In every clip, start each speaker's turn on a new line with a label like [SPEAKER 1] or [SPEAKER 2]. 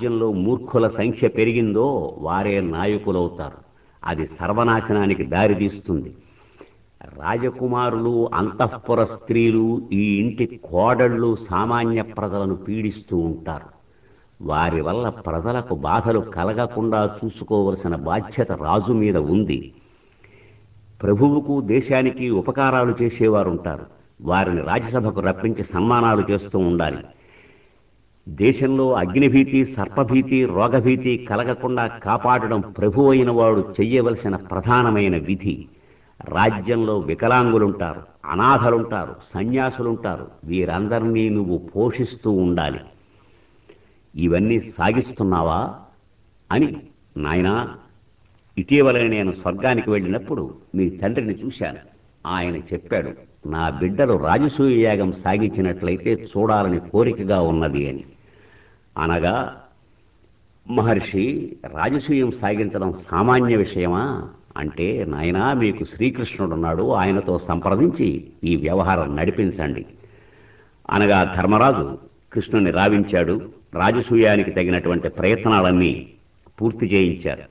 [SPEAKER 1] రాజ్యంలో మూర్ఖుల సంఖ్య పెరిగిందో వారే నాయకులవుతారు అది సర్వనాశనానికి దారితీస్తుంది రాజకుమారులు అంతఃపుర స్త్రీలు ఈ ఇంటి కోడళ్ళు సామాన్య ప్రజలను పీడిస్తూ ఉంటారు వారి వల్ల ప్రజలకు బాధలు కలగకుండా చూసుకోవలసిన బాధ్యత రాజు మీద ఉంది ప్రభువుకు దేశానికి ఉపకారాలు చేసేవారు ఉంటారు వారిని రాజ్యసభకు రప్పించి సన్మానాలు చేస్తూ ఉండాలి దేశంలో అగ్నిభీతి సర్పభీతి రోగభీతి కలగకుండా కాపాడడం ప్రభు అయిన వాడు చెయ్యవలసిన ప్రధానమైన విధి రాజ్యంలో వికలాంగులుంటారు అనాథలుంటారు సన్యాసులుంటారు వీరందరినీ నువ్వు పోషిస్తూ ఉండాలి ఇవన్నీ సాగిస్తున్నావా అని నాయనా ఇటీవలే నేను స్వర్గానికి వెళ్ళినప్పుడు మీ తండ్రిని చూశాను ఆయన చెప్పాడు నా బిడ్డలు రాజసూయ యాగం సాగించినట్లయితే చూడాలని కోరికగా ఉన్నది అని అనగా మహర్షి రాజసూయం సాగించడం సామాన్య విషయమా అంటే నాయనా మీకు శ్రీకృష్ణుడున్నాడు ఆయనతో సంప్రదించి ఈ వ్యవహారం నడిపించండి అనగా ధర్మరాజు కృష్ణుని రావించాడు రాజసూయానికి తగినటువంటి ప్రయత్నాలన్నీ పూర్తి చేయించారు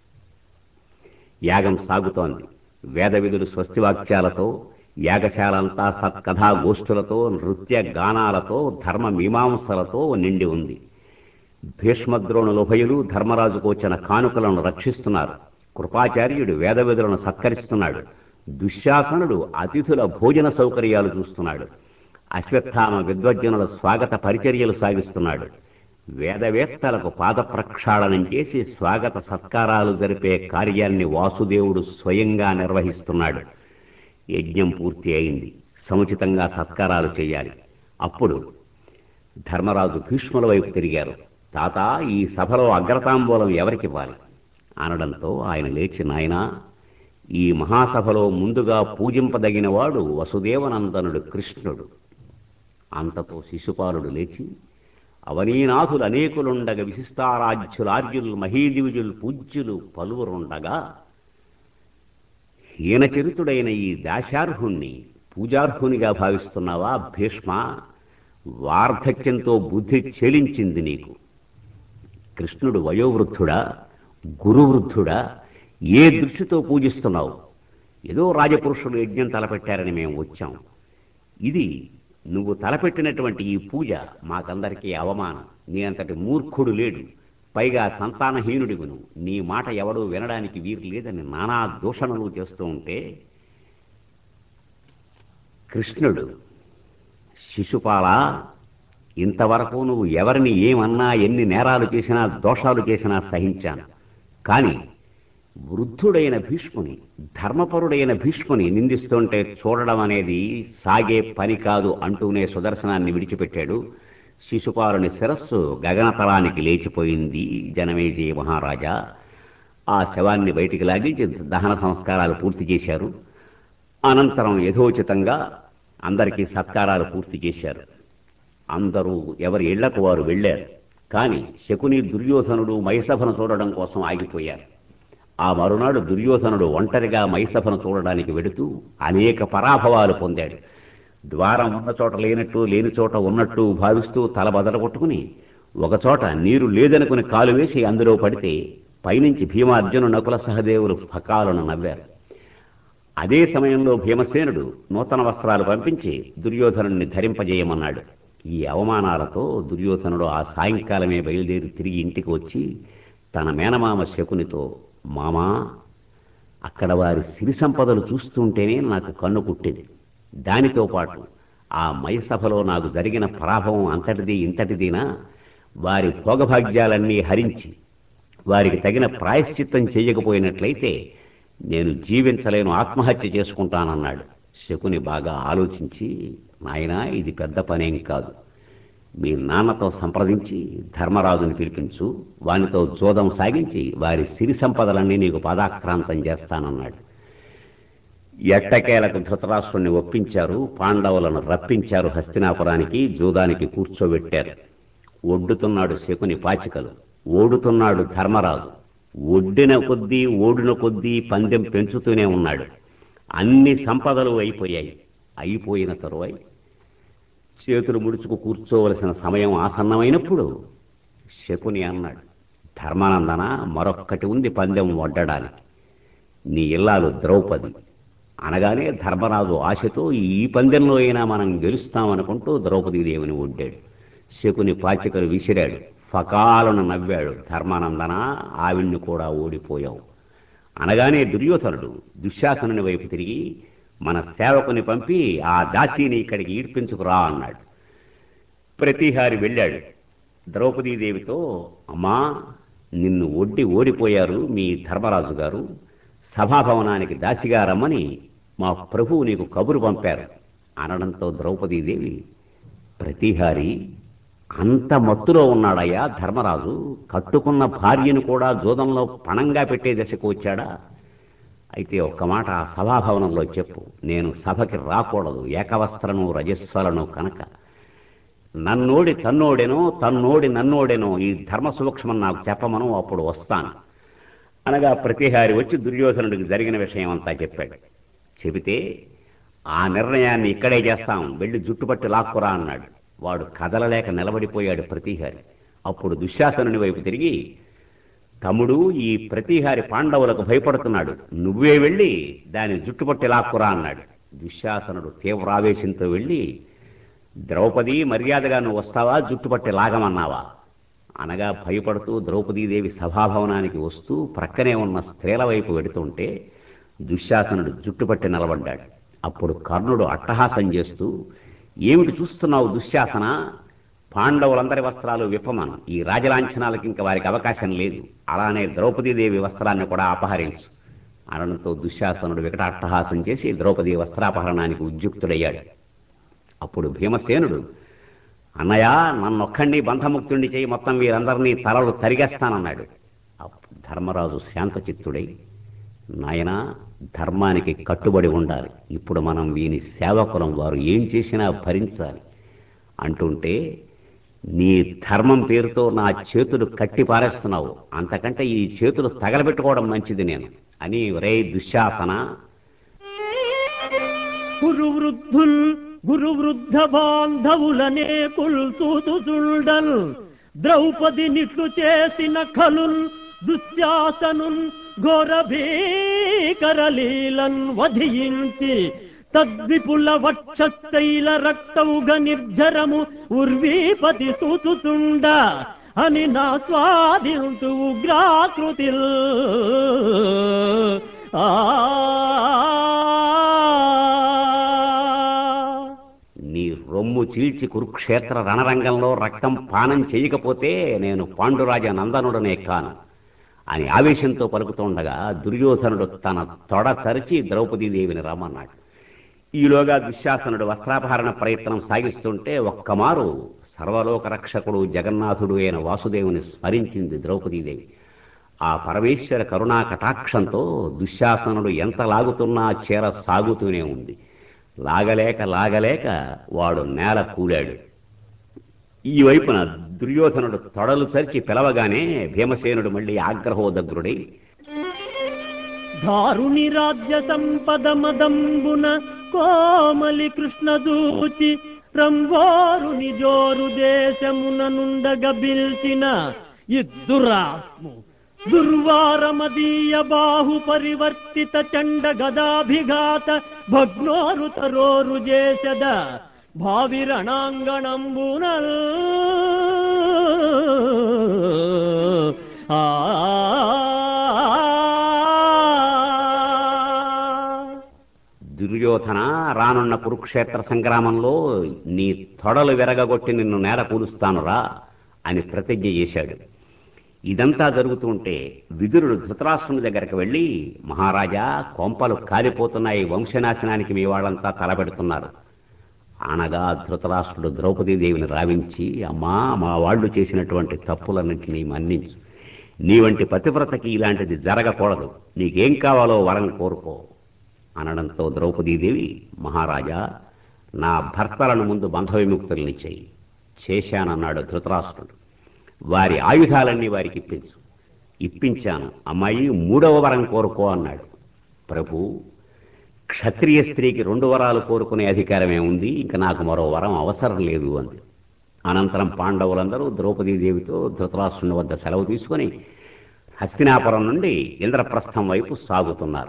[SPEAKER 1] యాగం సాగుతోంది వేద విధులు స్వస్తివాక్యాలతో యాగశాలంతా సత్కథా గోష్ఠులతో నృత్య గానాలతో ధర్మ మీమాంసలతో నిండి ఉంది భీష్మద్రోణులుభయులు ధర్మరాజుకు వచ్చిన కానుకలను రక్షిస్తున్నారు కృపాచార్యుడు వేద విధులను సత్కరిస్తున్నాడు దుశ్శాసనుడు అతిథుల భోజన సౌకర్యాలు చూస్తున్నాడు అశ్వత్థామ విద్వజ్జనుల స్వాగత పరిచర్యలు సాగిస్తున్నాడు వేదవేత్తలకు పాద ప్రక్షాళనం చేసి స్వాగత సత్కారాలు జరిపే కార్యాన్ని వాసుదేవుడు స్వయంగా నిర్వహిస్తున్నాడు యజ్ఞం పూర్తి అయింది సముచితంగా సత్కారాలు చేయాలి అప్పుడు ధర్మరాజు భీష్ముల వైపు తిరిగారు తాత ఈ సభలో అగ్రతాంబూలం ఎవరికివ్వాలి అనడంతో ఆయన లేచి నాయనా ఈ మహాసభలో ముందుగా పూజింపదగినవాడు వసుదేవనందనుడు కృష్ణుడు అంతతో శిశుపాలుడు లేచి అవనీనాథులు అనేకులుండగ విశిష్టారాధ్యులార్యులు మహీదివిజులు పూజ్యులు పలువురుండగా హీనచరితుడైన ఈ దాశార్హుణ్ణి పూజార్హునిగా భావిస్తున్నావా భీష్మ వార్ధక్యంతో బుద్ధి చెలించింది నీకు కృష్ణుడు వయోవృద్ధుడా గురువృద్ధుడా ఏ దృష్టితో పూజిస్తున్నావు ఏదో రాజపురుషులు యజ్ఞం తలపెట్టారని మేము వచ్చాం ఇది నువ్వు తలపెట్టినటువంటి ఈ పూజ మాకందరికీ అవమానం నీ అంతటి మూర్ఖుడు లేడు పైగా సంతానహీనుడివి నువ్వు నీ మాట ఎవడూ వినడానికి వీరు లేదని నానా దూషణలు చేస్తూ ఉంటే కృష్ణుడు శిశుపాల ఇంతవరకు నువ్వు ఎవరిని ఏమన్నా ఎన్ని నేరాలు చేసినా దోషాలు చేసినా సహించాను కానీ వృద్ధుడైన భీష్ముని ధర్మపరుడైన భీష్ముని నిందిస్తుంటే చూడడం అనేది సాగే పని కాదు అంటూనే సుదర్శనాన్ని విడిచిపెట్టాడు శిశుపాలుని శిరస్సు గగనతలానికి లేచిపోయింది జనమేజయ మహారాజా ఆ శవాన్ని బయటికి లాగించి దహన సంస్కారాలు పూర్తి చేశారు అనంతరం యథోచితంగా అందరికీ సత్కారాలు పూర్తి చేశారు అందరూ ఎవరి ఇళ్లకు వారు వెళ్ళారు కానీ శకుని దుర్యోధనుడు మైసభను చూడడం కోసం ఆగిపోయారు ఆ మరునాడు దుర్యోధనుడు ఒంటరిగా మైసభను చూడడానికి వెడుతూ అనేక పరాభవాలు పొందాడు ద్వారం ఉన్న చోట లేనట్టు లేని చోట ఉన్నట్టు భావిస్తూ తల బదలగొట్టుకుని ఒకచోట నీరు లేదనుకుని కాలు వేసి అందులో పడితే పైనుంచి భీమార్జును నకుల సహదేవులు ఫకాలను నవ్వారు అదే సమయంలో భీమసేనుడు నూతన వస్త్రాలు పంపించి దుర్యోధనుణ్ణి ధరింపజేయమన్నాడు ఈ అవమానాలతో దుర్యోధనుడు ఆ సాయంకాలమే బయలుదేరి తిరిగి ఇంటికి వచ్చి తన మేనమామ శకునితో మామా అక్కడ వారి సిరి సంపదలు చూస్తుంటేనే నాకు కన్ను పుట్టింది దానితో పాటు ఆ మయసభలో నాకు జరిగిన పరాభవం అంతటిది ఇంతటిదినా వారి భోగభాగ్యాలన్నీ హరించి వారికి తగిన ప్రాయశ్చిత్తం చేయకపోయినట్లయితే నేను జీవించలేను ఆత్మహత్య చేసుకుంటానన్నాడు శకుని బాగా ఆలోచించి నాయనా ఇది పెద్ద పనేం కాదు మీ నాన్నతో సంప్రదించి ధర్మరాజుని పిలిపించు వానితో జోదం సాగించి వారి సిరి సంపదలన్నీ నీకు పాదాక్రాంతం చేస్తానన్నాడు ఎట్టకేలకు ధృతరాష్ట్రుణ్ణి ఒప్పించారు పాండవులను రప్పించారు హస్తినాపురానికి జూదానికి కూర్చోబెట్టారు ఒడ్డుతున్నాడు శకుని పాచికలు ఓడుతున్నాడు ధర్మరాజు ఒడ్డిన కొద్దీ ఓడిన కొద్దీ పందెం పెంచుతూనే ఉన్నాడు అన్ని సంపదలు అయిపోయాయి అయిపోయిన తరువాయి చేతులు ముడుచుకు కూర్చోవలసిన సమయం ఆసన్నమైనప్పుడు శకుని అన్నాడు ధర్మానందన మరొక్కటి ఉంది పందెం వడ్డడానికి నీ ఇల్లాలు ద్రౌపది అనగానే ధర్మరాజు ఆశతో ఈ పందెంలో అయినా మనం గెలుస్తామనుకుంటూ ద్రౌపదీదేవిని ఒడ్డాడు శకుని పాచికలు విసిరాడు ఫకాలను నవ్వాడు ధర్మానందన ఆవిడ్ని కూడా ఓడిపోయావు అనగానే దుర్యోధనుడు దుశ్శాసనుని వైపు తిరిగి మన సేవకుని పంపి ఆ దాసీని ఇక్కడికి ఈడ్పించుకురా అన్నాడు ప్రతిహారి వెళ్ళాడు ద్రౌపదీదేవితో అమ్మా నిన్ను ఒడ్డి ఓడిపోయారు మీ ధర్మరాజు గారు సభాభవనానికి దాసిగా రమ్మని మా ప్రభువు నీకు కబురు పంపారు అనడంతో ద్రౌపదీదేవి ప్రతిహారి అంత మత్తులో ఉన్నాడయ్యా ధర్మరాజు కట్టుకున్న భార్యను కూడా జూదంలో పణంగా పెట్టే దశకు వచ్చాడా అయితే ఒక్క మాట ఆ సభాభవనంలో చెప్పు నేను సభకి రాకూడదు ఏకవస్త్రను రజస్వలను కనుక నన్నోడి తన్నోడెనో తన్నోడి నన్నోడెనో ఈ ధర్మ సూక్ష్మం నాకు చెప్పమను అప్పుడు వస్తాను అనగా ప్రతిహారి వచ్చి దుర్యోధనుడికి జరిగిన విషయం అంతా చెప్పాడు చెబితే ఆ నిర్ణయాన్ని ఇక్కడే చేస్తాం వెళ్ళి జుట్టుపట్టి లాక్కురా అన్నాడు వాడు కదలలేక నిలబడిపోయాడు ప్రతిహారి అప్పుడు దుశ్శాసనుని వైపు తిరిగి తమ్ముడు ఈ ప్రతిహారి పాండవులకు భయపడుతున్నాడు నువ్వే వెళ్ళి దాని జుట్టుపట్టి లాక్కురా అన్నాడు దుశ్శాసనుడు తీవ్రావేశంతో వెళ్ళి ద్రౌపది మర్యాదగా నువ్వు వస్తావా జుట్టుపట్టి లాగమన్నావా అనగా భయపడుతూ ద్రౌపదీదేవి సభాభవనానికి వస్తూ ప్రక్కనే ఉన్న స్త్రీల వైపు వెడుతుంటే దుశ్శాసనుడు జుట్టుపట్టి నిలబడ్డాడు అప్పుడు కర్ణుడు అట్టహాసం చేస్తూ ఏమిటి చూస్తున్నావు దుశ్శాసన పాండవులందరి వస్త్రాలు విప్పమను ఈ రాజలాంఛనాలకు ఇంకా వారికి అవకాశం లేదు అలానే ద్రౌపదీదేవి వస్త్రాన్ని కూడా అపహరించు అనడంతో దుశ్శాసనుడు వికట అట్టహాసం చేసి ద్రౌపది వస్త్రాపహరణానికి ఉద్యుక్తుడయ్యాడు అప్పుడు భీమసేనుడు అన్నయ్య నన్నొక్కడిని బంధముక్తుణ్ణి చేయి మొత్తం వీరందరినీ తలలు తరిగేస్తానన్నాడు అప్పుడు ధర్మరాజు శాంతచిత్తుడై నాయనా ధర్మానికి కట్టుబడి ఉండాలి ఇప్పుడు మనం వీని సేవకులం వారు ఏం చేసినా భరించాలి అంటుంటే నీ ధర్మం పేరుతో నా చేతులు కట్టి పారేస్తున్నావు అంతకంటే ఈ చేతులు తగలబెట్టుకోవడం మంచిది నేను అని రే దుశ్శాసన
[SPEAKER 2] గురు వృద్ధుల్ గురు వృద్ధ బాంధవులనే కుల్సూతుచుండల్ ద్రౌపది నిట్లు చేసిన ఖలుల్ దుశ్శాసనున్ ఘోర భీకరలీలన్ వధించి తద్విపుల వక్షస్థైల రక్తౌగ నిర్జరము ఉర్వీపతి సూచుచుండ అని నా స్వాదింతు ఉగ్రాకృతిల్ ఆ
[SPEAKER 1] నీ రొమ్ము చీల్చి కురుక్షేత్ర రణరంగంలో రక్తం పానం చేయకపోతే నేను పాండురాజ నందనుడనే కాను అని ఆవేశంతో పలుకుతుండగా దుర్యోధనుడు తన తొడ చరిచి ద్రౌపదీదేవిని రమ్మన్నాడు ఈలోగా దుశ్శాసనుడు వస్త్రాపహరణ ప్రయత్నం సాగిస్తుంటే ఒక్కమారు సర్వలోక రక్షకుడు జగన్నాథుడు అయిన వాసుదేవుని స్మరించింది ద్రౌపదీదేవి ఆ పరమేశ్వర కరుణా కటాక్షంతో దుశ్శాసనుడు ఎంత లాగుతున్నా చీర సాగుతూనే ఉంది లాగలేక లాగలేక వాడు నేల కూలాడు ఈ వైపున దుర్యోధనుడు తొడలు చరిచి పిలవగానే భీమసేనుడు మళ్ళీ ఆగ్రహోదగ్రుడై
[SPEAKER 2] దారుని రాజ్య సంపద మదంబున కోమలి కృష్ణ దూచి రంభోరుని జోరు దేశమున నుండగ బిల్చిన ఇద్దురాత్ము దుర్వారమదీయ బాహు పరివర్తిత చండ గదాభిఘాత భగ్నోరు తరోరు చేసద భావి రణాంగణంబునల్ ఆ
[SPEAKER 1] దుర్యోధన రానున్న కురుక్షేత్ర సంగ్రామంలో నీ తొడలు విరగగొట్టి నిన్ను నేల కూలుస్తానురా అని ప్రతిజ్ఞ చేశాడు ఇదంతా జరుగుతుంటే విదురుడు ధృతరాష్ట్రుని దగ్గరికి వెళ్ళి మహారాజా కొంపలు కాలిపోతున్నాయి వంశనాశనానికి మీ వాళ్ళంతా తలపెడుతున్నారు అనగా ధృతరాష్ట్రుడు ద్రౌపదీదేవిని రావించి అమ్మా మా వాళ్ళు చేసినటువంటి తప్పులన్నింటినీ మన్నించు నీ వంటి పతివ్రతకి ఇలాంటిది జరగకూడదు నీకేం కావాలో వరం కోరుకో అనడంతో ద్రౌపదీదేవి మహారాజా నా భర్తలను ముందు బంధ విముక్తుల్ని చెయ్యి చేశానన్నాడు ధృతరాష్ట్రుడు వారి ఆయుధాలన్నీ వారికి ఇప్పించు ఇప్పించాను అమ్మాయి మూడవ వరం కోరుకో అన్నాడు ప్రభు క్షత్రియ స్త్రీకి రెండు వరాలు కోరుకునే అధికారమే ఉంది ఇంకా నాకు మరో వరం అవసరం లేదు అంది అనంతరం పాండవులందరూ ద్రౌపదీదేవితో ధృతరాష్ట్రుని వద్ద సెలవు తీసుకొని హస్తినాపురం నుండి ఇంద్రప్రస్థం వైపు సాగుతున్నారు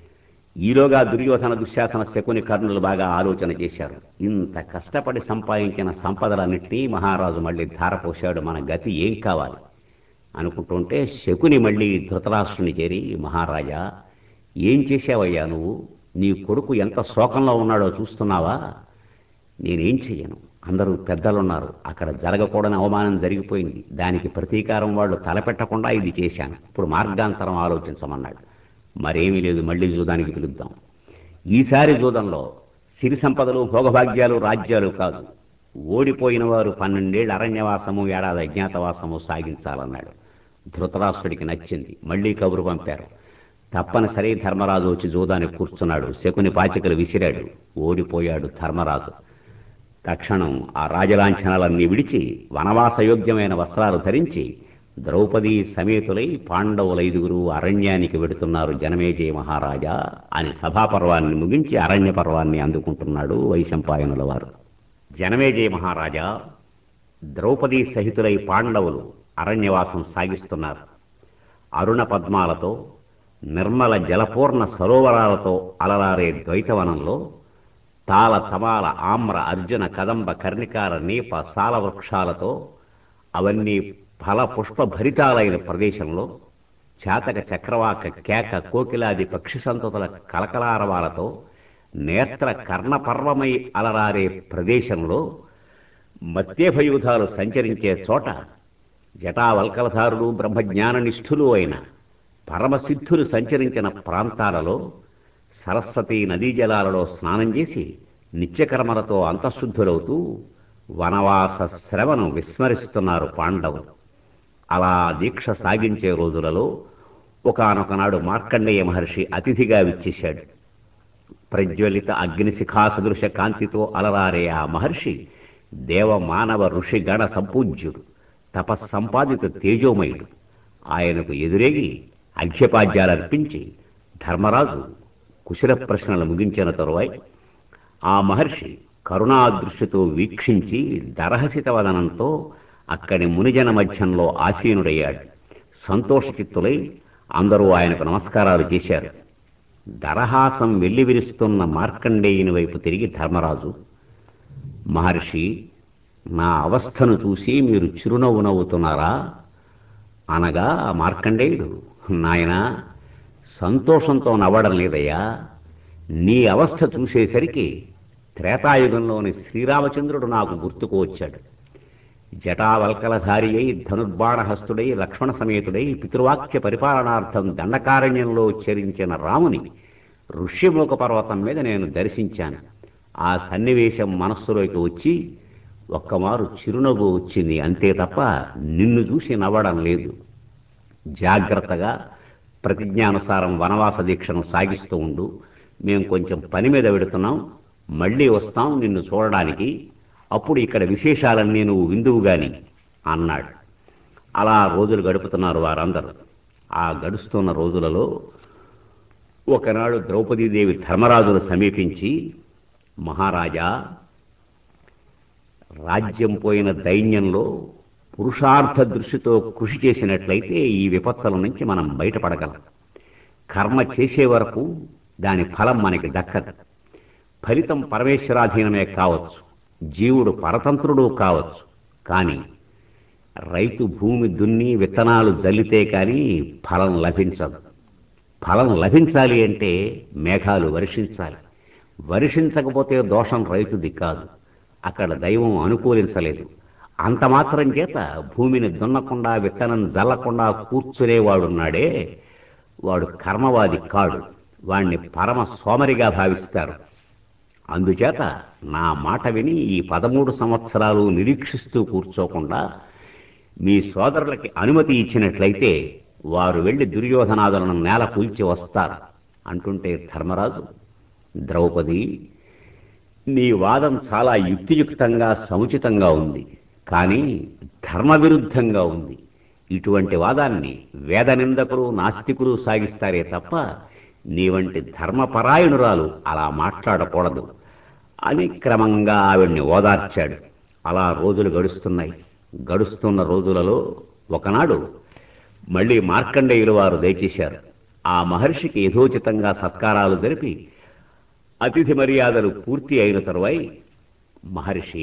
[SPEAKER 1] ఈలోగా దుర్యోధన దుశ్శాసన శకుని కర్ణులు బాగా ఆలోచన చేశారు ఇంత కష్టపడి సంపాదించిన సంపదలన్నింటినీ మహారాజు మళ్ళీ ధారపోశాడు మన గతి ఏం కావాలి అనుకుంటుంటే శకుని మళ్ళీ ధృతరాష్ట్రుని చేరి మహారాజా ఏం చేశావయ్యా నువ్వు నీ కొడుకు ఎంత శోకంలో ఉన్నాడో చూస్తున్నావా నేనేం చెయ్యను అందరూ పెద్దలున్నారు అక్కడ జరగకూడని అవమానం జరిగిపోయింది దానికి ప్రతీకారం వాళ్ళు తలపెట్టకుండా ఇది చేశాను ఇప్పుడు మార్గాంతరం ఆలోచించమన్నాడు మరేమీ లేదు మళ్ళీ జూదానికి పిలుద్దాం ఈసారి జూదంలో సిరి సంపదలు భోగభాగ్యాలు రాజ్యాలు కాదు ఓడిపోయిన వారు పన్నెండేళ్ల అరణ్యవాసము ఏడాది అజ్ఞాతవాసము సాగించాలన్నాడు ధృతరాష్ట్రుడికి నచ్చింది మళ్ళీ కబురు పంపారు తప్పనిసరి ధర్మరాజు వచ్చి జూదానికి కూర్చున్నాడు శకుని పాచికలు విసిరాడు ఓడిపోయాడు ధర్మరాజు తక్షణం ఆ రాజలాంఛనాలన్నీ విడిచి వనవాసయోగ్యమైన వస్త్రాలు ధరించి ద్రౌపదీ సమేతులై పాండవులైదుగురు అరణ్యానికి వెడుతున్నారు జనమేజయ మహారాజా అని సభాపర్వాన్ని ముగించి అరణ్య పర్వాన్ని అందుకుంటున్నాడు వైశంపాయనుల వారు జనమేజయ మహారాజా ద్రౌపదీ సహితులై పాండవులు అరణ్యవాసం సాగిస్తున్నారు అరుణ పద్మాలతో నిర్మల జలపూర్ణ సరోవరాలతో అలరారే ద్వైతవనంలో తాళ తమాల ఆమ్ర అర్జున కదంబ కర్ణికార నీప సాల వృక్షాలతో అవన్నీ ఫల పుష్ప భరితాలైన ప్రదేశంలో చాతక చక్రవాక కేక కోకిలాది పక్షి సంతతుల కలకలారవాలతో నేత్ర కర్ణపర్వమై అలరారే ప్రదేశంలో మత్స్యభయూధాలు సంచరించే చోట జటావల్కలధారులు బ్రహ్మజ్ఞాన నిష్ఠులు అయిన పరమసిద్ధులు సంచరించిన ప్రాంతాలలో సరస్వతీ నదీ జలాలలో స్నానం చేసి నిత్యకర్మలతో అంతఃశుద్ధులవుతూ వనవాస శ్రవను విస్మరిస్తున్నారు పాండవులు అలా దీక్ష సాగించే రోజులలో ఒకానొకనాడు మార్కండేయ మహర్షి అతిథిగా విచ్చేశాడు ప్రజ్వలిత అగ్నిశిఖా సదృశ కాంతితో అలరారే ఆ మహర్షి దేవ మానవ ఋషి గణ సంపూజ్యుడు తపస్సంపాదిత తేజోమయుడు ఆయనకు ఎదురేగి అర్ఘ్యపాద్యాలర్పించి ధర్మరాజు కుశల ప్రశ్నలు ముగించిన తరువాయి ఆ మహర్షి కరుణాదృష్టితో వీక్షించి దరహసిత వదనంతో అక్కడి మునిజన మధ్యంలో ఆసీనుడయ్యాడు సంతోషచిత్తులై అందరూ ఆయనకు నమస్కారాలు చేశారు దరహాసం వెల్లివిరుస్తున్న మార్కండేయుని వైపు తిరిగి ధర్మరాజు మహర్షి నా అవస్థను చూసి మీరు చిరునవ్వు నవ్వుతున్నారా అనగా ఆ మార్కండేయుడు నాయనా సంతోషంతో నవ్వడం లేదయ్యా నీ అవస్థ చూసేసరికి త్రేతాయుగంలోని శ్రీరామచంద్రుడు నాకు గుర్తుకు వచ్చాడు జటావల్కలధారి అయి ధనుర్బాణహస్తుడై లక్ష్మణ సమేతుడై పితృవాక్య పరిపాలనార్థం దండకారణ్యంలో చరించిన రాముని ఋష్యముఖ పర్వతం మీద నేను దర్శించాను ఆ సన్నివేశం మనస్సులోకి వచ్చి ఒక్కమారు చిరునవ్వు వచ్చింది అంతే తప్ప నిన్ను చూసి నవ్వడం లేదు జాగ్రత్తగా ప్రతిజ్ఞానుసారం వనవాస దీక్షను సాగిస్తూ ఉండు మేము కొంచెం పని మీద పెడుతున్నాం మళ్ళీ వస్తాం నిన్ను చూడడానికి అప్పుడు ఇక్కడ విశేషాలన్నీ నువ్వు విందువు గాని అన్నాడు అలా రోజులు గడుపుతున్నారు వారందరూ ఆ గడుస్తున్న రోజులలో ఒకనాడు ద్రౌపదీదేవి ధర్మరాజును సమీపించి మహారాజా రాజ్యం పోయిన దైన్యంలో పురుషార్థ దృష్టితో కృషి చేసినట్లయితే ఈ విపత్తుల నుంచి మనం బయటపడగలం కర్మ చేసే వరకు దాని ఫలం మనకి దక్కదు ఫలితం పరమేశ్వరాధీనమే కావచ్చు జీవుడు పరతంత్రుడు కావచ్చు కానీ రైతు భూమి దున్ని విత్తనాలు జల్లితే కానీ ఫలం లభించదు ఫలం లభించాలి అంటే మేఘాలు వర్షించాలి వర్షించకపోతే దోషం రైతుది కాదు అక్కడ దైవం అనుకూలించలేదు అంత మాత్రం చేత భూమిని దున్నకుండా విత్తనం జల్లకుండా కూర్చునేవాడున్నాడే వాడు కర్మవాది కాడు వాణ్ణి పరమ సోమరిగా భావిస్తారు అందుచేత నా మాట విని ఈ పదమూడు సంవత్సరాలు నిరీక్షిస్తూ కూర్చోకుండా మీ సోదరులకి అనుమతి ఇచ్చినట్లయితే వారు వెళ్లి దుర్యోధనాదులను నేల కూల్చి వస్తారు అంటుంటే ధర్మరాజు ద్రౌపది నీ వాదం చాలా యుక్తియుక్తంగా సముచితంగా ఉంది కానీ ధర్మ విరుద్ధంగా ఉంది ఇటువంటి వాదాన్ని వేద నిందకులు నాస్తికులు సాగిస్తారే తప్ప నీ వంటి ధర్మపరాయణురాలు అలా మాట్లాడకూడదు అని క్రమంగా ఆవిడ్ని ఓదార్చాడు అలా రోజులు గడుస్తున్నాయి గడుస్తున్న రోజులలో ఒకనాడు మళ్ళీ మార్కండేయులు వారు దయచేశారు ఆ మహర్షికి యథోచితంగా సత్కారాలు జరిపి అతిథి మర్యాదలు పూర్తి అయిన తరువాయి మహర్షి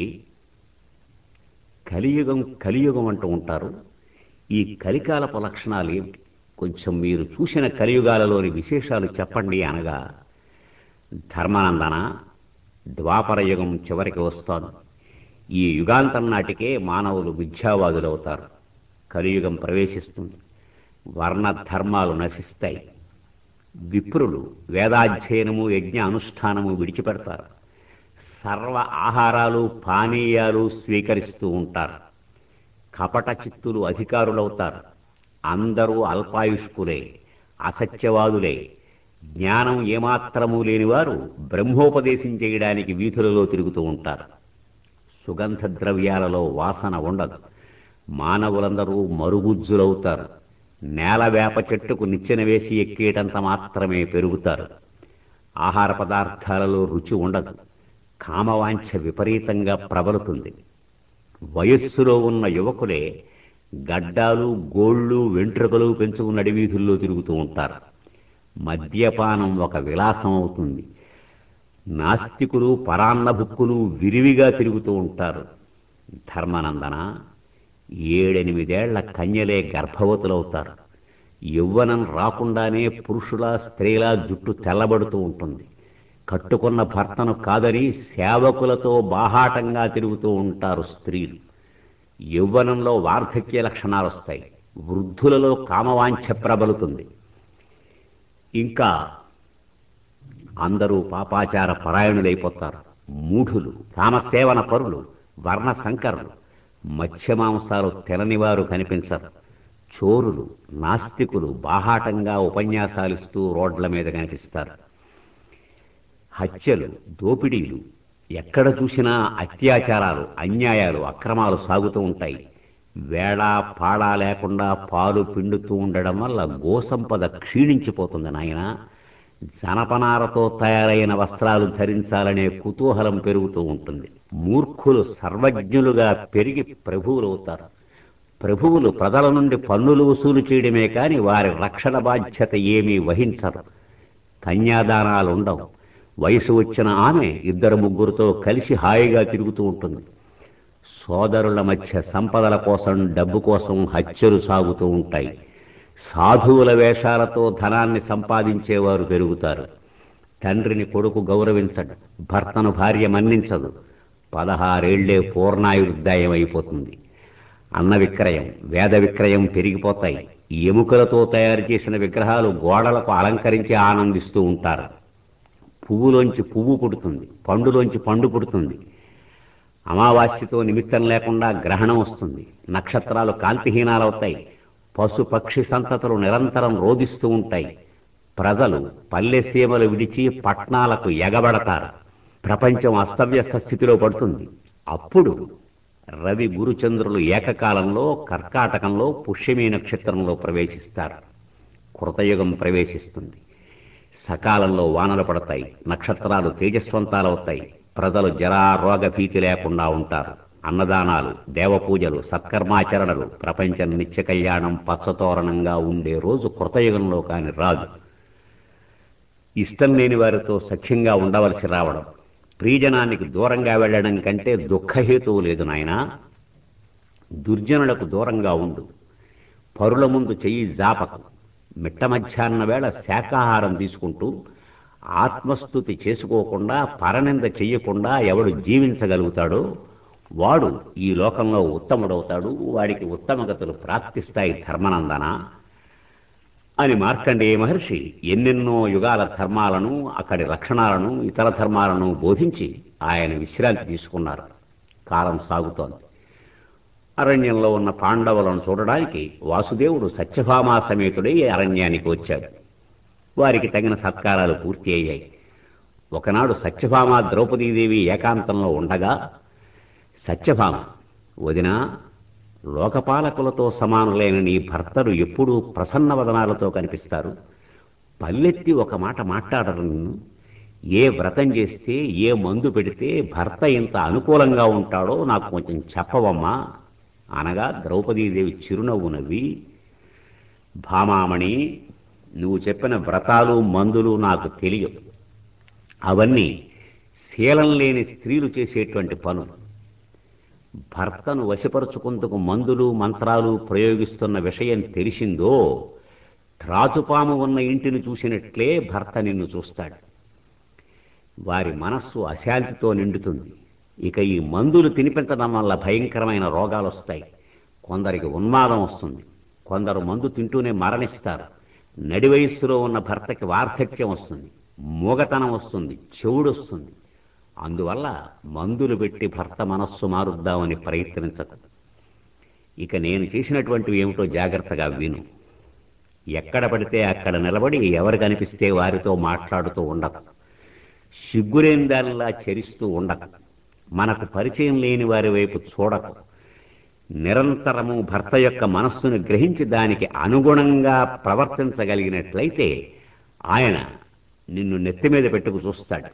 [SPEAKER 1] కలియుగం కలియుగం అంటూ ఉంటారు ఈ కలికాలపు లక్షణాలు ఏమిటి కొంచెం మీరు చూసిన కలియుగాలలోని విశేషాలు చెప్పండి అనగా ధర్మానందన ద్వాపర యుగం చివరికి వస్తోంది ఈ యుగాంతం నాటికే మానవులు మిథ్యావాదులవుతారు కలియుగం ప్రవేశిస్తుంది వర్ణ ధర్మాలు నశిస్తాయి విప్రులు వేదాధ్యయనము యజ్ఞ అనుష్ఠానము విడిచిపెడతారు సర్వ ఆహారాలు పానీయాలు స్వీకరిస్తూ ఉంటారు కపట చిత్తులు అధికారులవుతారు అందరూ అల్పాయుష్కులే అసత్యవాదులే జ్ఞానం ఏమాత్రము లేనివారు బ్రహ్మోపదేశం చేయడానికి వీధులలో తిరుగుతూ ఉంటారు సుగంధ ద్రవ్యాలలో వాసన ఉండదు మానవులందరూ మరుగుజ్జులవుతారు నేల వేప చెట్టుకు నిచ్చెన వేసి ఎక్కేటంత మాత్రమే పెరుగుతారు ఆహార పదార్థాలలో రుచి ఉండదు కామవాంఛ విపరీతంగా ప్రబలుతుంది వయస్సులో ఉన్న యువకులే గడ్డాలు గోళ్ళు వెంట్రుకలు పెంచుకున్న అడవీధుల్లో తిరుగుతూ ఉంటారు మద్యపానం ఒక విలాసం అవుతుంది నాస్తికులు పరాన్నభుక్కులు విరివిగా తిరుగుతూ ఉంటారు ధర్మానందన ఏడెనిమిదేళ్ల కన్యలే గర్భవతులవుతారు యవ్వనం రాకుండానే పురుషుల స్త్రీల జుట్టు తెల్లబడుతూ ఉంటుంది కట్టుకున్న భర్తను కాదని సేవకులతో బాహాటంగా తిరుగుతూ ఉంటారు స్త్రీలు యవ్వనంలో వార్ధక్య లక్షణాలు వస్తాయి వృద్ధులలో కామవాంఛ ప్రబలుతుంది ఇంకా అందరూ పాపాచార పరాయణులైపోతారు మూఢులు కామసేవన పరులు వర్ణ సంకరులు మత్స్యమాంసాలు తిననివారు కనిపించరు చోరులు నాస్తికులు బాహాటంగా ఉపన్యాసాలిస్తూ రోడ్ల మీద కనిపిస్తారు హత్యలు దోపిడీలు ఎక్కడ చూసినా అత్యాచారాలు అన్యాయాలు అక్రమాలు సాగుతూ ఉంటాయి వేళ పాడా లేకుండా పాలు పిండుతూ ఉండడం వల్ల గోసంపద క్షీణించిపోతుంది నాయన జనపనారతో తయారైన వస్త్రాలు ధరించాలనే కుతూహలం పెరుగుతూ ఉంటుంది మూర్ఖులు సర్వజ్ఞులుగా పెరిగి ప్రభువులవుతారు ప్రభువులు ప్రజల నుండి పన్నులు వసూలు చేయడమే కాని వారి రక్షణ బాధ్యత ఏమీ వహించరు కన్యాదానాలు ఉండవు వయసు వచ్చిన ఆమె ఇద్దరు ముగ్గురుతో కలిసి హాయిగా తిరుగుతూ ఉంటుంది సోదరుల మధ్య సంపదల కోసం డబ్బు కోసం హత్యలు సాగుతూ ఉంటాయి సాధువుల వేషాలతో ధనాన్ని సంపాదించేవారు పెరుగుతారు తండ్రిని కొడుకు గౌరవించడు భర్తను భార్య మన్నించదు పదహారేళ్లే పూర్ణాయుర్దాయం అయిపోతుంది అన్న విక్రయం వేద విక్రయం పెరిగిపోతాయి ఎముకలతో తయారు చేసిన విగ్రహాలు గోడలకు అలంకరించి ఆనందిస్తూ ఉంటారు పువ్వులోంచి పువ్వు పుడుతుంది పండులోంచి పండు పుడుతుంది అమావాస్యతో నిమిత్తం లేకుండా గ్రహణం వస్తుంది నక్షత్రాలు కాంతిహీనాలవుతాయి పశు పక్షి సంతతులు నిరంతరం రోధిస్తూ ఉంటాయి ప్రజలు పల్లె సీమలు విడిచి పట్నాలకు ఎగబడతారు ప్రపంచం అస్తవ్యస్త స్థితిలో పడుతుంది అప్పుడు రవి గురుచంద్రులు ఏకకాలంలో కర్కాటకంలో పుష్యమీ నక్షత్రంలో ప్రవేశిస్తారు కృతయుగం ప్రవేశిస్తుంది సకాలంలో వానలు పడతాయి నక్షత్రాలు తేజస్వంతాలవుతాయి ప్రజలు జరా రోగ భీతి లేకుండా ఉంటారు అన్నదానాలు దేవపూజలు సత్కర్మాచరణలు ప్రపంచం నిత్య కళ్యాణం పచ్చతోరణంగా ఉండే రోజు కృతయుగంలో కాని రాదు ఇష్టం లేని వారితో సఖ్యంగా ఉండవలసి రావడం ప్రియజనానికి దూరంగా వెళ్ళడం కంటే దుఃఖహేతువు లేదు నాయనా దుర్జనులకు దూరంగా ఉండు పరుల ముందు చెయ్యి జాపకం మిట్ట మధ్యాహ్న వేళ శాకాహారం తీసుకుంటూ ఆత్మస్థుతి చేసుకోకుండా పరనింద చెయ్యకుండా ఎవడు జీవించగలుగుతాడో వాడు ఈ లోకంలో ఉత్తముడవుతాడు వాడికి ఉత్తమగతులు ప్రాప్తిస్తాయి ధర్మనందన అని మార్కండేయ మహర్షి ఎన్నెన్నో యుగాల ధర్మాలను అక్కడి లక్షణాలను ఇతర ధర్మాలను బోధించి ఆయన విశ్రాంతి తీసుకున్నారు కాలం సాగుతోంది అరణ్యంలో ఉన్న పాండవులను చూడడానికి వాసుదేవుడు సత్యభామా సమేతుడై అరణ్యానికి వచ్చాడు వారికి తగిన సత్కారాలు పూర్తి అయ్యాయి ఒకనాడు సత్యభామ ద్రౌపదీదేవి ఏకాంతంలో ఉండగా సత్యభామ వదిన లోకపాలకులతో సమానులైన నీ భర్తలు ఎప్పుడూ ప్రసన్న వదనాలతో కనిపిస్తారు పల్లెత్తి ఒక మాట మాట్లాడరు నిన్ను ఏ వ్రతం చేస్తే ఏ మందు పెడితే భర్త ఇంత అనుకూలంగా ఉంటాడో నాకు కొంచెం చెప్పవమ్మా అనగా ద్రౌపదీదేవి చిరునవ్వు నవ్వి భామామణి నువ్వు చెప్పిన వ్రతాలు మందులు నాకు తెలియవు అవన్నీ శీలం లేని స్త్రీలు చేసేటువంటి పనులు భర్తను వశపరుచుకుందుకు మందులు మంత్రాలు ప్రయోగిస్తున్న విషయం తెలిసిందో త్రాచుపాము ఉన్న ఇంటిని చూసినట్లే భర్త నిన్ను చూస్తాడు వారి మనస్సు అశాంతితో నిండుతుంది ఇక ఈ మందులు తినిపించడం వల్ల భయంకరమైన రోగాలు వస్తాయి కొందరికి ఉన్మాదం వస్తుంది కొందరు మందు తింటూనే మరణిస్తారు నడి వయస్సులో ఉన్న భర్తకి వార్ధక్యం వస్తుంది మూగతనం వస్తుంది చెవుడు వస్తుంది అందువల్ల మందులు పెట్టి భర్త మనస్సు మారుద్దామని ప్రయత్నించదు ఇక నేను చేసినటువంటివి ఏమిటో జాగ్రత్తగా విను ఎక్కడ పడితే అక్కడ నిలబడి ఎవరు కనిపిస్తే వారితో మాట్లాడుతూ ఉండకు సిగ్గురేందాల్లా చరిస్తూ ఉండకు మనకు పరిచయం లేని వారి వైపు చూడకు నిరంతరము భర్త యొక్క మనస్సును గ్రహించి దానికి అనుగుణంగా ప్రవర్తించగలిగినట్లయితే ఆయన నిన్ను నెత్తి మీద పెట్టుకు చూస్తాడు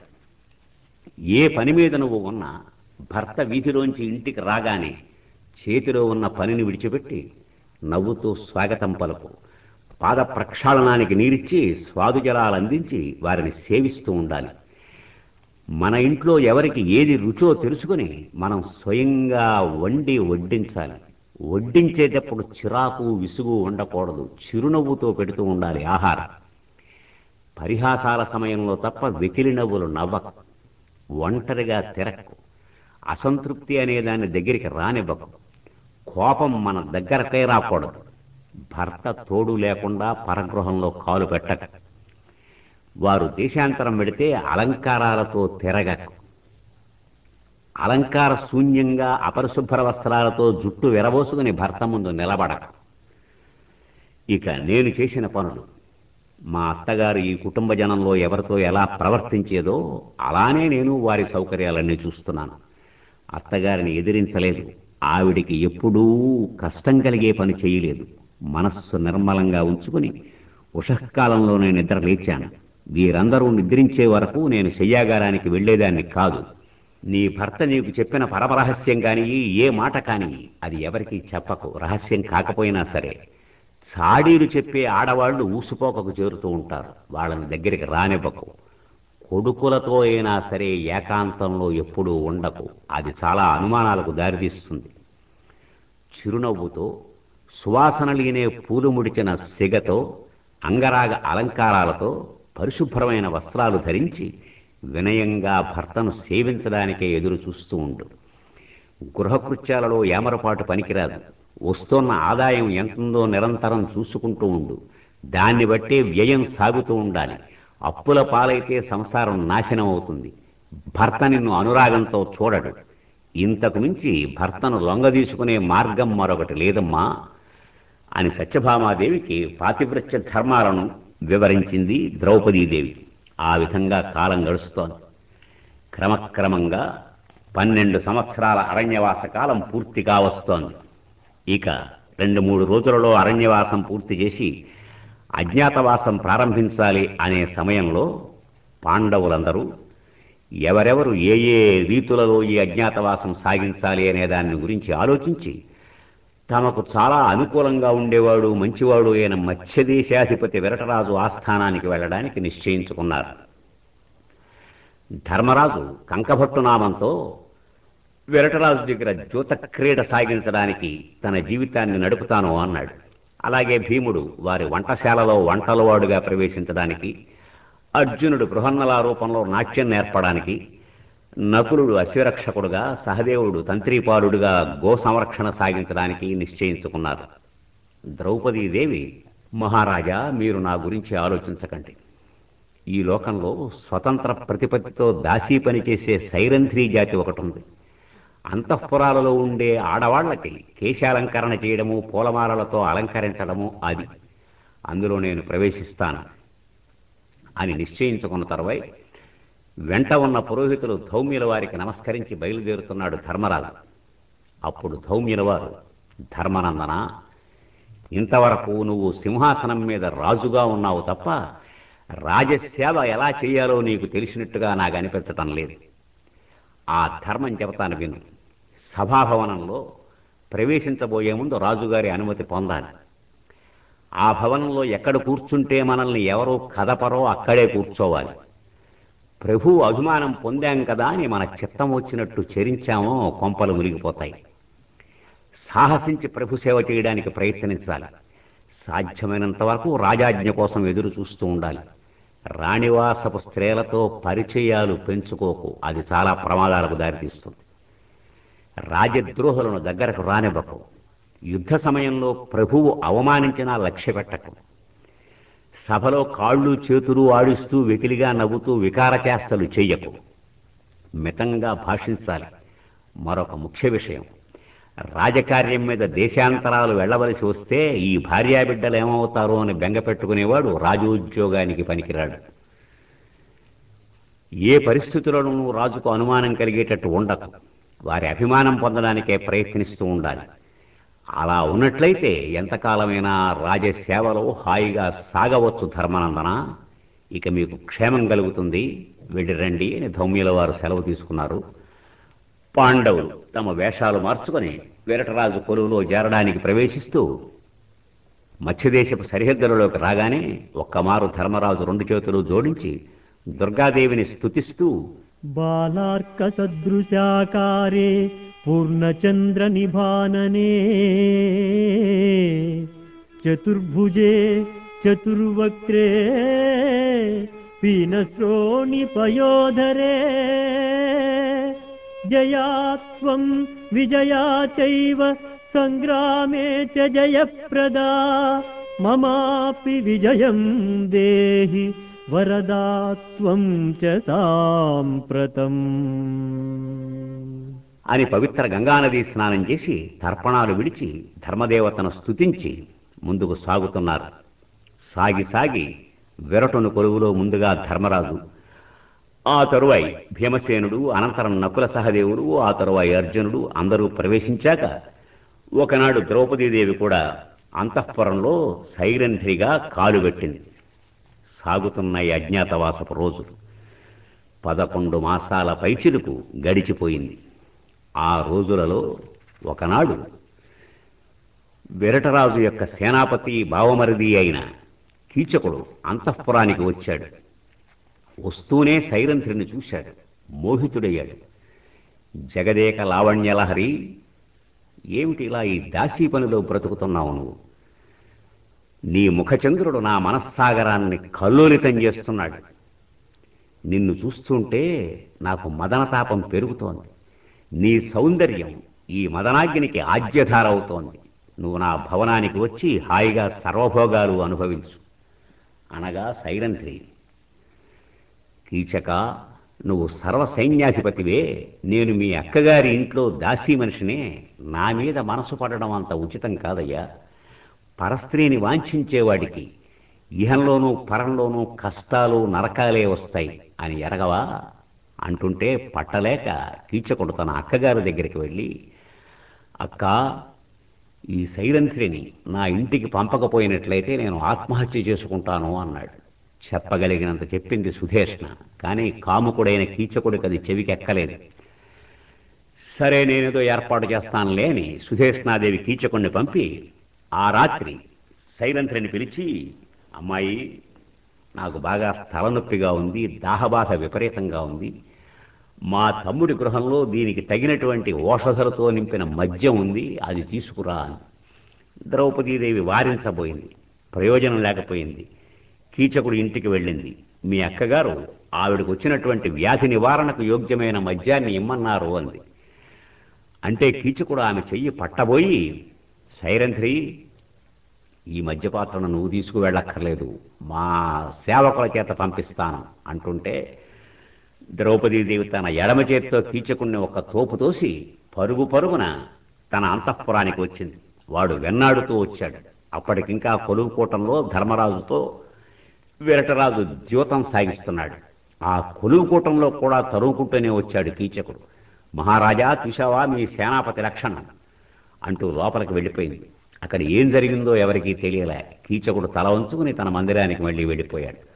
[SPEAKER 1] ఏ పని మీద నువ్వు ఉన్నా భర్త వీధిలోంచి ఇంటికి రాగానే చేతిలో ఉన్న పనిని విడిచిపెట్టి నవ్వుతూ స్వాగతం పలుకు పాద ప్రక్షాళనానికి నీరిచ్చి స్వాదుజలాలు అందించి వారిని సేవిస్తూ ఉండాలి మన ఇంట్లో ఎవరికి ఏది రుచో తెలుసుకుని మనం స్వయంగా వండి వడ్డించాలి వడ్డించేటప్పుడు చిరాకు విసుగు ఉండకూడదు చిరునవ్వుతో పెడుతూ ఉండాలి ఆహారం పరిహాసాల సమయంలో తప్ప వెకిలి నవ్వులు నవ్వకు ఒంటరిగా తిరక్కు అసంతృప్తి అనే దాని దగ్గరికి రానివ్వకు కోపం మన దగ్గరకే రాకూడదు భర్త తోడు లేకుండా పరగృహంలో కాలు పెట్టక వారు దేశాంతరం పెడితే అలంకారాలతో తిరగకు అలంకార శూన్యంగా అపరిశుభ్ర వస్త్రాలతో జుట్టు విరబోసుకుని భర్త ముందు నిలబడక ఇక నేను చేసిన పనులు మా అత్తగారు ఈ కుటుంబ జనంలో ఎవరితో ఎలా ప్రవర్తించేదో అలానే నేను వారి సౌకర్యాలన్నీ చూస్తున్నాను అత్తగారిని ఎదిరించలేదు ఆవిడికి ఎప్పుడూ కష్టం కలిగే పని చేయలేదు మనస్సు నిర్మలంగా ఉంచుకుని ఉషఃకాలంలోనే నిద్ర లేచాను వీరందరూ నిద్రించే వరకు నేను శయ్యాగారానికి వెళ్ళేదాన్ని కాదు నీ భర్త నీకు చెప్పిన పరమరహస్యం కాని ఏ మాట కాని అది ఎవరికీ చెప్పకు రహస్యం కాకపోయినా సరే చాడీలు చెప్పే ఆడవాళ్లు ఊసుపోకకు చేరుతూ ఉంటారు వాళ్ళని దగ్గరికి రానివ్వకు కొడుకులతో అయినా సరే ఏకాంతంలో ఎప్పుడూ ఉండకు అది చాలా అనుమానాలకు దారితీస్తుంది చిరునవ్వుతో సువాసనలీనే పూలు ముడిచిన సిగతో అంగరాగ అలంకారాలతో పరిశుభ్రమైన వస్త్రాలు ధరించి వినయంగా భర్తను సేవించడానికే ఎదురు చూస్తూ ఉండు గృహకృత్యాలలో ఏమరపాటు పనికిరాదు వస్తున్న ఆదాయం ఎంతుందో నిరంతరం చూసుకుంటూ ఉండు దాన్ని బట్టే వ్యయం సాగుతూ ఉండాలి అప్పుల పాలైతే సంసారం నాశనం అవుతుంది భర్త నిన్ను అనురాగంతో చూడడు ఇంతకు మించి భర్తను లొంగదీసుకునే మార్గం మరొకటి లేదమ్మా అని సత్యభామాదేవికి పాతివ్రత్య ధర్మాలను వివరించింది ద్రౌపదీదేవి ఆ విధంగా కాలం గడుస్తోంది క్రమక్రమంగా పన్నెండు సంవత్సరాల అరణ్యవాస కాలం పూర్తి కావస్తోంది ఇక రెండు మూడు రోజులలో అరణ్యవాసం పూర్తి చేసి అజ్ఞాతవాసం ప్రారంభించాలి అనే సమయంలో పాండవులందరూ ఎవరెవరు ఏ ఏ రీతులలో ఈ అజ్ఞాతవాసం సాగించాలి అనే దాని గురించి ఆలోచించి తమకు చాలా అనుకూలంగా ఉండేవాడు మంచివాడు అయిన మత్స్యదేశాధిపతి విరటరాజు ఆస్థానానికి వెళ్ళడానికి నిశ్చయించుకున్నారు ధర్మరాజు కంకభట్టు నామంతో విరటరాజు దగ్గర జ్యోత క్రీడ సాగించడానికి తన జీవితాన్ని నడుపుతాను అన్నాడు అలాగే భీముడు వారి వంటశాలలో వంటలవాడుగా ప్రవేశించడానికి అర్జునుడు బృహన్నల రూపంలో నాట్యం నేర్పడానికి నకులుడు అశ్వరక్షకుడుగా సహదేవుడు తంత్రీపాలుడుగా గో సంరక్షణ సాగించడానికి నిశ్చయించుకున్నారు ద్రౌపదీదేవి మహారాజా మీరు నా గురించి ఆలోచించకండి ఈ లోకంలో స్వతంత్ర ప్రతిపత్తితో దాసీ పని చేసే సైరంధ్రీ జాతి ఒకటి ఉంది అంతఃపురాలలో ఉండే ఆడవాళ్లకి కేశాలంకరణ చేయడము పూలమాలలతో అలంకరించడము అది అందులో నేను ప్రవేశిస్తాను అని నిశ్చయించుకున్న తర్వై వెంట ఉన్న పురోహితులు ధౌమ్యుల వారికి నమస్కరించి బయలుదేరుతున్నాడు ధర్మరాజు అప్పుడు ధౌమ్యుల వారు ధర్మనందన ఇంతవరకు నువ్వు సింహాసనం మీద రాజుగా ఉన్నావు తప్ప రాజసేవ ఎలా చేయాలో నీకు తెలిసినట్టుగా నాకు అనిపించటం లేదు ఆ ధర్మం చెబుతాను విను సభాభవనంలో ప్రవేశించబోయే ముందు రాజుగారి అనుమతి పొందాలి ఆ భవనంలో ఎక్కడ కూర్చుంటే మనల్ని ఎవరో కదపరో అక్కడే కూర్చోవాలి ప్రభు అభిమానం పొందాం కదా అని మన చిత్తం వచ్చినట్టు చరించామో కొంపలు మునిగిపోతాయి సాహసించి ప్రభు సేవ చేయడానికి ప్రయత్నించాలి సాధ్యమైనంత వరకు రాజాజ్ఞ కోసం ఎదురు చూస్తూ ఉండాలి రాణివాసపు స్త్రీలతో పరిచయాలు పెంచుకోకు అది చాలా ప్రమాదాలకు దారితీస్తుంది రాజద్రోహులను దగ్గరకు రానివ్వకు యుద్ధ సమయంలో ప్రభువు అవమానించినా లక్ష్య పెట్టకు సభలో కాళ్ళు చేతులు ఆడిస్తూ వెకిలిగా నవ్వుతూ వికార చేష్టలు చెయ్యకు మితంగా భాషించాలి మరొక ముఖ్య విషయం రాజకార్యం మీద దేశాంతరాలు వెళ్ళవలసి వస్తే ఈ భార్యాబిడ్డలు ఏమవుతారో అని బెంగ పెట్టుకునేవాడు రాజోద్యోగానికి పనికిరాడు ఏ పరిస్థితులను రాజుకు అనుమానం కలిగేటట్టు ఉండకు వారి అభిమానం పొందడానికే ప్రయత్నిస్తూ ఉండాలి అలా ఉన్నట్లయితే ఎంతకాలమైనా రాజసేవలో హాయిగా సాగవచ్చు ధర్మనందన ఇక మీకు క్షేమం కలుగుతుంది వెళ్ళి రండి అని ధౌమ్యుల వారు సెలవు తీసుకున్నారు పాండవులు తమ వేషాలు మార్చుకొని విరటరాజు కొలువులో చేరడానికి ప్రవేశిస్తూ మత్స్యదేశపు సరిహద్దులలోకి రాగానే ఒక్కమారు ధర్మరాజు రెండు చేతులు జోడించి దుర్గాదేవిని స్తుతిస్తూ
[SPEAKER 2] బాలార్క సదృశాకారే పూర్ణచంద్ర నిభాననే చతుర్భుజే చతుర్వక్త్రే పీనశ్రోణి పయోధరే జయాత్వం విజయా చైవ సంగ్రామే చ జయప్రదా మమాపి విజయం దేహి వరదాత్వం చ సాంప్రతం
[SPEAKER 1] అని పవిత్ర గంగానది స్నానం చేసి తర్పణాలు విడిచి ధర్మదేవతను స్తుతించి ముందుకు సాగుతున్నారు సాగి సాగి విరటును కొలువులో ముందుగా ధర్మరాజు ఆ తరువాయి భీమసేనుడు అనంతరం నకుల సహదేవుడు ఆ తరువాయి అర్జునుడు అందరూ ప్రవేశించాక ఒకనాడు ద్రౌపదీదేవి కూడా అంతఃపురంలో సైరంధ్రిగా కాలుబెట్టింది సాగుతున్న ఈ అజ్ఞాతవాసపు రోజులు పదకొండు మాసాల పైచిలుకు గడిచిపోయింది ఆ రోజులలో ఒకనాడు విరటరాజు యొక్క సేనాపతి భావమరిది అయిన కీచకుడు అంతఃపురానికి వచ్చాడు వస్తూనే సైరంధ్రిని చూశాడు మోహితుడయ్యాడు జగదేక లావణ్యలహరి ఏమిటి ఇలా ఈ దాసీ పనిలో బ్రతుకుతున్నావు నువ్వు నీ ముఖచంద్రుడు నా మనస్సాగరాన్ని కల్లోలితం చేస్తున్నాడు నిన్ను చూస్తుంటే నాకు మదనతాపం పెరుగుతోంది నీ సౌందర్యం ఈ మదనాగ్నికి ఆజ్యధార అవుతోంది నువ్వు నా భవనానికి వచ్చి హాయిగా సర్వభోగాలు అనుభవించు అనగా సైరంధ్రి కీచక నువ్వు సర్వ సైన్యాధిపతివే నేను మీ అక్కగారి ఇంట్లో దాసీ మనిషినే నా మీద మనసు పడడం అంత ఉచితం కాదయ్యా పరస్త్రీని వాంఛించేవాడికి ఇహంలోనూ పరంలోనూ కష్టాలు నరకాలే వస్తాయి అని ఎరగవా అంటుంటే పట్టలేక కీచకుడు తన అక్కగారి దగ్గరికి వెళ్ళి అక్క ఈ సైరంధ్రిని నా ఇంటికి పంపకపోయినట్లయితే నేను ఆత్మహత్య చేసుకుంటాను అన్నాడు చెప్పగలిగినంత చెప్పింది సుధేష్ణ కానీ కాముకుడైన కీచకుడికి అది చెవికెక్కలేదు సరే నేనేదో ఏర్పాటు చేస్తానులే అని సుధేష్ణాదేవి కీచకుడిని పంపి ఆ రాత్రి సైరంధ్రిని పిలిచి అమ్మాయి నాకు బాగా తలనొప్పిగా ఉంది దాహబాధ విపరీతంగా ఉంది మా తమ్ముడి గృహంలో దీనికి తగినటువంటి ఓషధలతో నింపిన మద్యం ఉంది అది తీసుకురా అని ద్రౌపదీదేవి వారించబోయింది ప్రయోజనం లేకపోయింది కీచకుడు ఇంటికి వెళ్ళింది మీ అక్కగారు ఆవిడకు వచ్చినటువంటి వ్యాధి నివారణకు యోగ్యమైన మద్యాన్ని ఇమ్మన్నారు అంది అంటే కీచకుడు ఆమె చెయ్యి పట్టబోయి సైరంధ్రి ఈ మద్యపాత్రను నువ్వు తీసుకువెళ్ళక్కర్లేదు మా సేవకుల చేత పంపిస్తాను అంటుంటే ద్రౌపదీదేవి తన ఎడమ చేతితో కీచకుణ్ణి ఒక తోపు తోసి పరుగు పరుగున తన అంతఃపురానికి వచ్చింది వాడు వెన్నాడుతూ వచ్చాడు అప్పటికింకా కొలువుకోటంలో ధర్మరాజుతో విరటరాజు ద్యూతం సాగిస్తున్నాడు ఆ కొలువుకూటంలో కూడా తరువుకుంటూనే వచ్చాడు కీచకుడు మహారాజా చూశావా మీ సేనాపతి లక్షణం అంటూ లోపలికి వెళ్ళిపోయింది అక్కడ ఏం జరిగిందో ఎవరికీ తెలియలే కీచకుడు తల వంచుకుని తన మందిరానికి మళ్ళీ వెళ్ళిపోయాడు